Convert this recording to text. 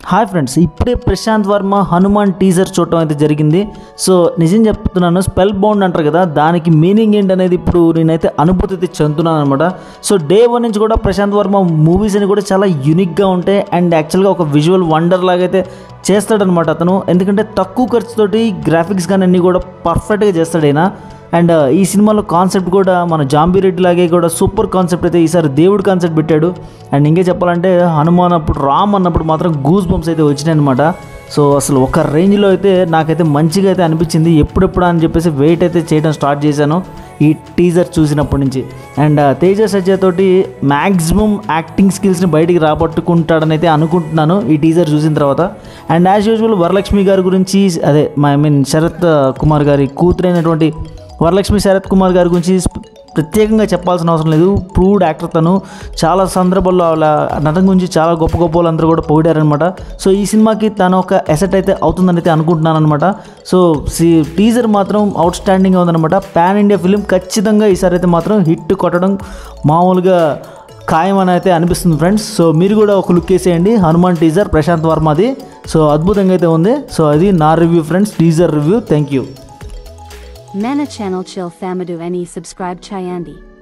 Hi friends ఇప్పుడే Prashanth Varma Hanuman teaser చూడటం అయితే జరిగింది సో నిజం చెప్తున్నాను స్పెల్ బౌండ్ అంటారు కదా దానికి మీనింగ్ ఏంటనేది ఇప్పుడు నేనైతే అనుభూతి అయితే చెందుతున్నాను అనమాట సో డే వన్ నుంచి కూడా ప్రశాంత్ వర్మ మూవీస్ అని కూడా చాలా యూనిక్గా ఉంటాయి అండ్ యాక్చువల్గా ఒక విజువల్ వండర్ లాగా అయితే చేస్తాడనమాట అతను ఎందుకంటే తక్కువ ఖర్చుతోటి గ్రాఫిక్స్ కానీ అన్నీ కూడా పర్ఫెక్ట్గా చేస్తాడు ఆయన అండ్ ఈ సినిమాలో కాన్సెప్ట్ కూడా మన జాంబీ రెడ్డి లాగే కూడా సూపర్ కాన్సెప్ట్ అయితే ఈసారి దేవుడు కాన్సెప్ట్ పెట్టాడు అండ్ ఇంకే చెప్పాలంటే హనుమాన్ అప్పుడు రామ్ అన్నప్పుడు మాత్రం గూస్ బంప్స్ అయితే వచ్చినాయి అనమాట సో అసలు ఒక రేంజ్లో అయితే నాకైతే మంచిగా అయితే అనిపించింది ఎప్పుడెప్పుడు అని చెప్పేసి వెయిట్ అయితే చేయడం స్టార్ట్ చేశాను ఈ టీజర్ చూసినప్పటి నుంచి అండ్ తేజ సజ్జా తోటి మ్యాక్సిమం యాక్టింగ్ స్కిల్స్ని బయటికి రాబట్టుకుంటాడని అయితే అనుకుంటున్నాను ఈ టీజర్ చూసిన తర్వాత అండ్ యాజ్ యూజువల్ వరలక్ష్మి గారి గురించి అదే ఐ మీన్ శరత్ కుమార్ గారి కూతురైనటువంటి వరలక్ష్మి శరత్ కుమార్ గారి గురించి స్ప- ప్రత్యేకంగా చెప్పాల్సిన అవసరం లేదు ప్రూవ్డ్ యాక్టర్ తను చాలా సందర్భాల్లో వాళ్ళ నటన గురించి చాలా గొప్ప గొప్ప వాళ్ళందరూ కూడా పొగిడారనమాట సో ఈ సినిమాకి తను ఒక ఎసెట్ అయితే అవుతుందని అయితే అనుకుంటున్నాను అనమాట సో సి టీజర్ మాత్రం అవుట్ స్టాండింగ్గా ఉందన్నమాట పాన్ ఇండియా ఫిలిం ఖచ్చితంగా ఈసారి అయితే మాత్రం హిట్ కొట్టడం మామూలుగా ఖాయం అని అయితే అనిపిస్తుంది ఫ్రెండ్స్ సో మీరు కూడా ఒక లుక్ వేసేయండి హనుమాన్ టీజర్ ప్రశాంత్ వర్మది సో అద్భుతంగా అయితే ఉంది సో అది నా review friends teaser review thank you Mana channel chill famadu any subscribe chayandi.